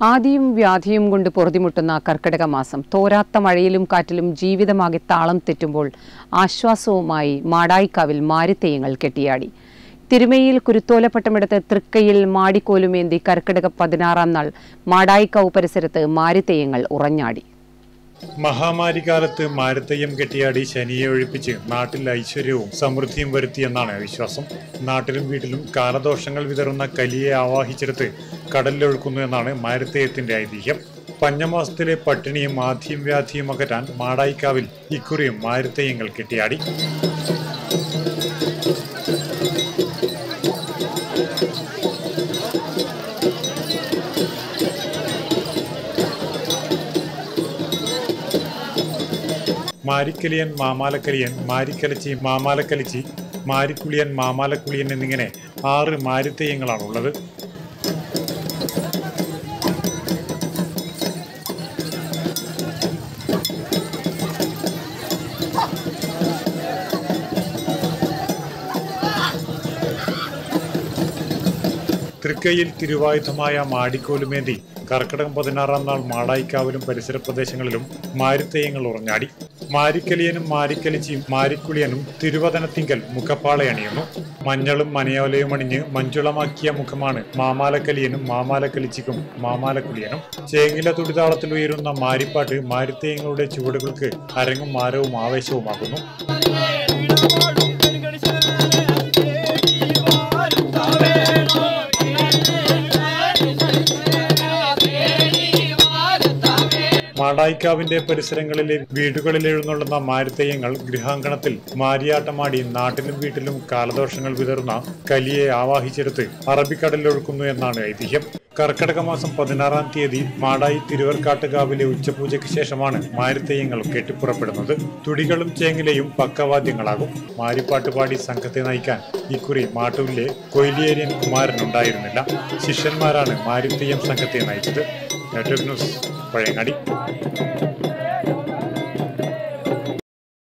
ആദിയും വ്യാധിയും കൊണ്ട് പൊറുതിമുട്ടുന്ന കർക്കിടക മാസം തോരാത്ത മഴയിലും കാറ്റിലും ജീവിതമാകെ താളം തെറ്റുമ്പോൾ ആശ്വാസവുമായി മാടായിക്കാവിൽ മാരിത്തെയ്യങ്ങൾ കെട്ടിയാടി തിരുമയിൽ കുരുത്തോലപ്പട്ടമെടുത്ത് തൃക്കയിൽ മാടിക്കോലുമേന്തി കർക്കിടക പതിനാറാം നാൾ മാടായിക്കാവ് പരിസരത്ത് മാരിത്തെയ്യങ്ങൾ ഉറഞ്ഞാടി മഹാമാരി കാലത്ത് മാരത്തെയ്യം കെട്ടിയാടി ശനിയെ ഒഴിപ്പിച്ച് നാട്ടിൽ ഐശ്വര്യവും സമൃദ്ധിയും വരുത്തിയെന്നാണ് വിശ്വാസം നാട്ടിലും വീട്ടിലും കാലദോഷങ്ങൾ വിതറുന്ന കലിയെ ആവാഹിച്ചെടുത്ത് കടലിലൊഴുക്കുന്നു എന്നാണ് മാരത്തെയ്യത്തിന്റെ ഐതിഹ്യം പഞ്ഞമാസത്തിലെ പട്ടിണിയും ആദ്യം വ്യാധിയും അകറ്റാൻ മാടായിക്കാവിൽ ഇക്കുറിയും മാരത്തെയ്യങ്ങൾ കെട്ടിയാടി മാരിക്കലിയൻ മാമാലക്കലിയൻ മാരിക്കലച്ചി മാമാലക്കലിച്ചി മാരിക്കുളിയൻ മാമാലക്കുളിയൻ എന്നിങ്ങനെ ആറ് മാരിത്തെയ്യങ്ങളാണുള്ളത് തൃക്കയിൽ തിരുവായുധമായ മാടിക്കോലുമേന്തി കർക്കിടകം പതിനാറാം നാൾ മാടായിക്കാവിലും പരിസര പ്രദേശങ്ങളിലും മാരിത്തെയ്യങ്ങൾ ഉറഞ്ഞാടി മാരിക്കലിയനും മാരിക്കലിച്ചിയും മാരിക്കുളിയനും തിരുവതനത്തിങ്കൽ മുഖപ്പാളയണിയുന്നു മഞ്ഞളും മനയോലയും അണിഞ്ഞ് മഞ്ജുളമാക്കിയ മുഖമാണ് മാമാലക്കലിയനും മാമാലക്കലിച്ചിക്കും മാമാലക്കുളിയനും ചേങ്ങില തുടിതാളത്തിൽ ഉയരുന്ന മാരിപ്പാട്ട് മാരിത്തെയ്യങ്ങളുടെ ചുവടുകൾക്ക് അരങ്ങും മാരവും ആവേശവുമാകുന്നു മാടായിക്കാവിന്റെ പരിസരങ്ങളിലെ വീടുകളിൽ എഴുന്നള്ളുന്ന മാരിത്തെയ്യങ്ങൾ ഗൃഹാങ്കണത്തിൽ മാരിയാട്ടമാടി നാട്ടിലും വീട്ടിലും കാലദോഷങ്ങൾ വിതറുന്ന കലിയെ ആവാഹിച്ചെടുത്ത് അറബിക്കടലിൽ ഒഴുക്കുന്നു എന്നാണ് ഐതിഹ്യം കർക്കടക മാസം പതിനാറാം തീയതി മാടായി തിരുവർക്കാട്ടുകാവിലെ ഉച്ചപൂജയ്ക്ക് ശേഷമാണ് മാരിത്തെയ്യങ്ങൾ കെട്ടിപ്പുറപ്പെടുന്നത് തുടികളും ചേങ്ങിലയും പക്കവാദ്യങ്ങളാകും മാരിപ്പാട്ട് പാടി സംഘത്തെ നയിക്കാൻ ഇക്കുറി മാട്ടൂരിലെ കൊയിലിയേരിയൻ കുമാരൻ ഉണ്ടായിരുന്നില്ല ശിഷ്യന്മാരാണ് മാരിത്തെയ്യം സംഘത്തെ നയിച്ചത് നെറ്റ്വർക്ക് ന്യൂസ് പഴയങ്ങാടി